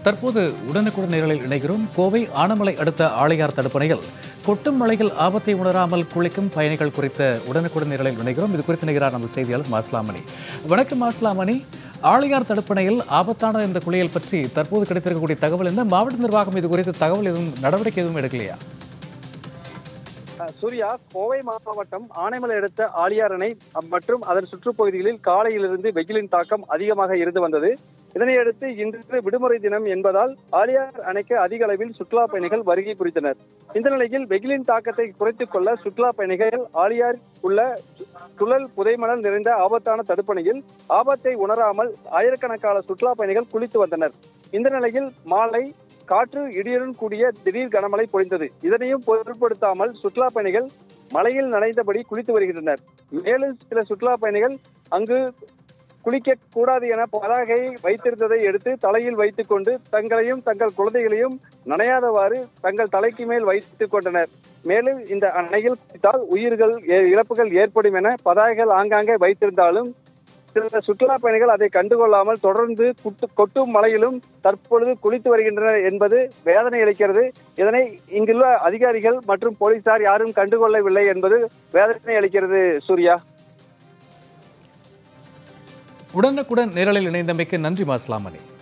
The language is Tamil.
தற்போது உடனுக்குடன் நேரலில் இணைகிறோம் கோவை ஆனமலை அடுத்த ஆளையார் தடுப்பணையில் கொட்டும் மழையில் ஆபத்தை உணராமல் குளிக்கும் பயணிகள் குறித்த உடனுக்குடன் நேரலில் இணைகிறோம் இது குறித்து நிகழார் நமது செய்தியாளர் மாஸ்லாமணி வணக்கம் மாஸ்லாமணி ஆளையார் தடுப்பணையில் ஆபத்தான இந்த குளியல் பற்றி தற்போது கிடைத்திருக்கக்கூடிய தகவல் என்ன மாவட்ட நிர்வாகம் இது குறித்து தகவல் எதுவும் நடவடிக்கை எதுவும் எடுக்கலையா அஹ் சூர்யா கோவை மாவட்டம் ஆனைமலை அடுத்த ஆழியார் அணை அஹ், மற்றும் அதன் சுற்றுப்பகுதிகளில் காலையிலிருந்து வெயிலின் தாக்கம் அதிகமாக இருந்து வந்தது இதனையடுத்து இன்று விடுமுறை தினம் என்பதால் ஆழியார் அணைக்கு அதிக அளவில் சுற்றுலா பயணிகள் வருகை புரிந்தனர் இந்த நிலையில் வெயிலின் தாக்கத்தை குறைத்துக் கொள்ள சுற்றுலா பயணிகள் ஆழியார் உள்ள சு- சுழல் புதைமணல் நிறைந்த ஆபத்தான தடுப்பணையில் ஆபத்தை உணராமல் ஆயிரக்கணக்கான சுற்றுலா பயணிகள் குளித்து வந்தனர் இந்த நிலையில் மாலை காற்று இடியுடன் கூடிய திடீர் கனமழை பொழிந்தது இதனையும் பொருட்படுத்தாமல் சுற்றுலா பயணிகள் மழையில் நனைந்தபடி குளித்து வருகின்றனர் மேலும் சில சுற்றுலா பயணிகள் அங்கு குளிக்க கூடாது என பதாகையை வைத்திருந்ததை எடுத்து தலையில் வைத்துக் கொண்டு தங்களையும் தங்கள் குழந்தைகளையும் நனையாதவாறு தங்கள் தலைக்கு மேல் வைத்துக் கொண்டனர் மேலும் இந்த அணையில் குளித்தால் உயிர்கள் ஏ- இழப்புகள் ஏற்படும் என பதாகைகள் ஆங்காங்கே வைத்திருந்தாலும் சில சுற்றுலா பயணிகள் அதை கண்டுகொள்ளாமல் தொடர்ந்து குட்டு- கொட்டும் மழையிலும் தற்பொழுது குளித்து வருகின்றனர் என்பது வேதனை அளிக்கிறது இதனை இங்குள்ள அதிகாரிகள் மற்றும் போலீசார் யாரும் கண்டுகொள்ளவில்லை என்பது வேதனை அளிக்கிறது சூர்யா உடனுக்குடன் நேரலில் இணைந்தமைக்கு நன்றி மாஸ்லாமணி